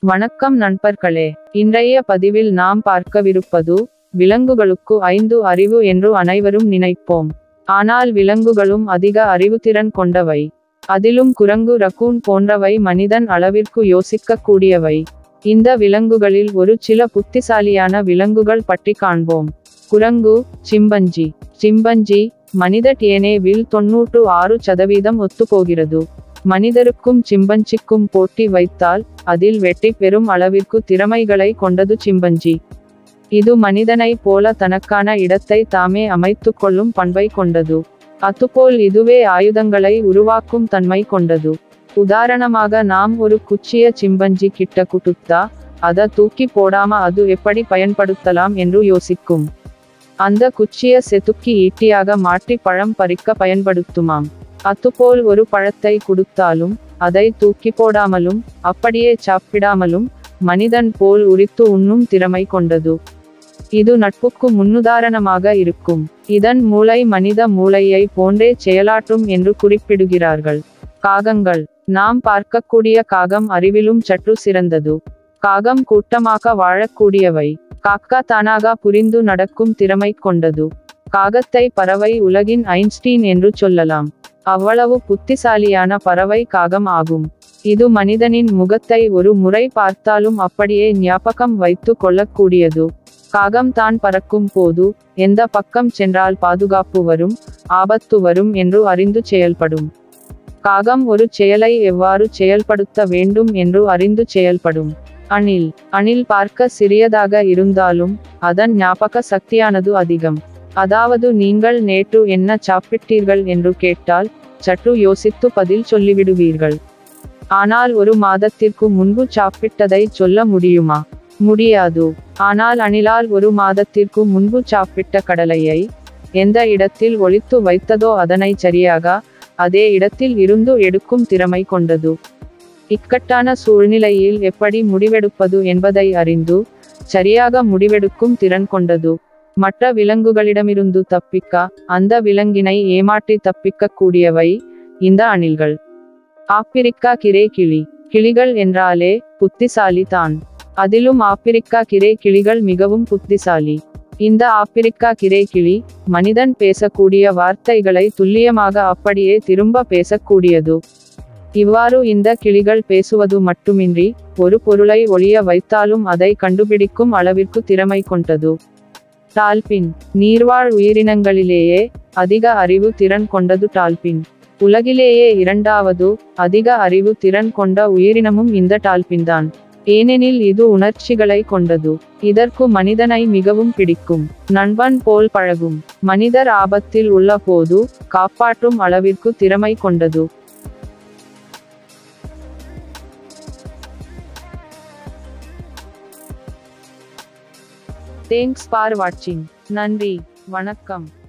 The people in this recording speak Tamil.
வணக்கம் நண்பர்களே இன்றைய பதிவில் நாம் பார்க்கவிருப்பது விலங்குகளுக்கு ஐந்து அறிவு என்று அனைவரும் நினைப்போம் ஆனால் விலங்குகளும் அதிக அறிவுத்திறன் கொண்டவை அதிலும் குரங்கு ரக்கூன் போன்றவை மனிதன் அளவிற்கு யோசிக்கக்கூடியவை இந்த விலங்குகளில் ஒரு சில புத்திசாலியான விலங்குகள் பற்றி காண்போம் குரங்கு சிம்பஞ்சி சிம்பஞ்சி மனித டிஎன்ஏவில் தொன்னூற்று ஆறு சதவீதம் ஒத்துப்போகிறது மனிதருக்கும் சிம்பஞ்சிக்கும் போட்டி வைத்தால் அதில் வெற்றி பெறும் அளவிற்கு திறமைகளை கொண்டது சிம்பஞ்சி இது மனிதனைப் போல தனக்கான இடத்தை தாமே அமைத்துக் கொள்ளும் பண்பை கொண்டது அதுபோல் இதுவே ஆயுதங்களை உருவாக்கும் தன்மை கொண்டது உதாரணமாக நாம் ஒரு குச்சிய சிம்பஞ்சி கிட்ட குடுத்தா அத தூக்கி போடாம அது எப்படி பயன்படுத்தலாம் என்று யோசிக்கும் அந்த குச்சிய செதுக்கி ஈட்டியாக மாற்றி பழம் பறிக்க பயன்படுத்துமாம் அதுபோல் ஒரு பழத்தை கொடுத்தாலும் அதை தூக்கி போடாமலும் அப்படியே சாப்பிடாமலும் மனிதன் போல் உரித்து உண்ணும் திறமை கொண்டது இது நட்புக்கு முன்னுதாரணமாக இருக்கும் இதன் மூளை மனித மூளையை போன்றே செயலாற்றும் என்று குறிப்பிடுகிறார்கள் காகங்கள் நாம் பார்க்கக்கூடிய காகம் அறிவிலும் சற்று சிறந்தது காகம் கூட்டமாக வாழக்கூடியவை காக்கா தானாக புரிந்து நடக்கும் திறமை கொண்டது காகத்தை பறவை உலகின் ஐன்ஸ்டீன் என்று சொல்லலாம் அவ்வளவு புத்திசாலியான பறவை காகம் ஆகும் இது மனிதனின் முகத்தை ஒரு முறை பார்த்தாலும் அப்படியே ஞாபகம் வைத்து கொள்ளக்கூடியது காகம் தான் பறக்கும் போது எந்த பக்கம் சென்றால் பாதுகாப்பு வரும் ஆபத்து வரும் என்று அறிந்து செயல்படும் காகம் ஒரு செயலை எவ்வாறு செயல்படுத்த வேண்டும் என்று அறிந்து செயல்படும் அணில் அணில் பார்க்க சிறியதாக இருந்தாலும் அதன் ஞாபக சக்தியானது அதிகம் அதாவது நீங்கள் நேற்று என்ன சாப்பிட்டீர்கள் என்று கேட்டால் சற்று யோசித்து பதில் சொல்லிவிடுவீர்கள் ஆனால் ஒரு மாதத்திற்கு முன்பு சாப்பிட்டதை சொல்ல முடியுமா முடியாது ஆனால் அணிலால் ஒரு மாதத்திற்கு முன்பு சாப்பிட்ட கடலையை எந்த இடத்தில் ஒளித்து வைத்ததோ அதனை சரியாக அதே இடத்தில் இருந்து எடுக்கும் திறமை கொண்டது இக்கட்டான சூழ்நிலையில் எப்படி முடிவெடுப்பது என்பதை அறிந்து சரியாக முடிவெடுக்கும் திறன் கொண்டது மற்ற விலங்குகளிடமிருந்து தப்பிக்க அந்த விலங்கினை ஏமாற்றி தப்பிக்க கூடியவை இந்த அணில்கள் ஆப்பிரிக்கா கிரே கிளி கிளிகள் என்றாலே புத்திசாலி தான் அதிலும் ஆப்பிரிக்கா கிரே கிளிகள் மிகவும் புத்திசாலி இந்த ஆப்பிரிக்கா கிரே கிளி மனிதன் பேசக்கூடிய வார்த்தைகளை துல்லியமாக அப்படியே திரும்ப பேசக்கூடியது இவ்வாறு இந்த கிளிகள் பேசுவது மட்டுமின்றி ஒரு பொருளை ஒளிய வைத்தாலும் அதை கண்டுபிடிக்கும் அளவிற்கு திறமை கொண்டது டால்பின் நீர்வாழ் உயிரினங்களிலேயே அதிக அறிவு திறன் கொண்டது டால்பின் உலகிலேயே இரண்டாவது அதிக அறிவு திறன் கொண்ட உயிரினமும் இந்த டால்பின் தான் ஏனெனில் இது உணர்ச்சிகளை கொண்டது இதற்கு மனிதனை மிகவும் பிடிக்கும் நண்பன் போல் பழகும் மனிதர் ஆபத்தில் உள்ள போது காப்பாற்றும் அளவிற்கு திறமை கொண்டது தேங்க்ஸ் ஃபார் வாட்சிங் நன்றி வணக்கம்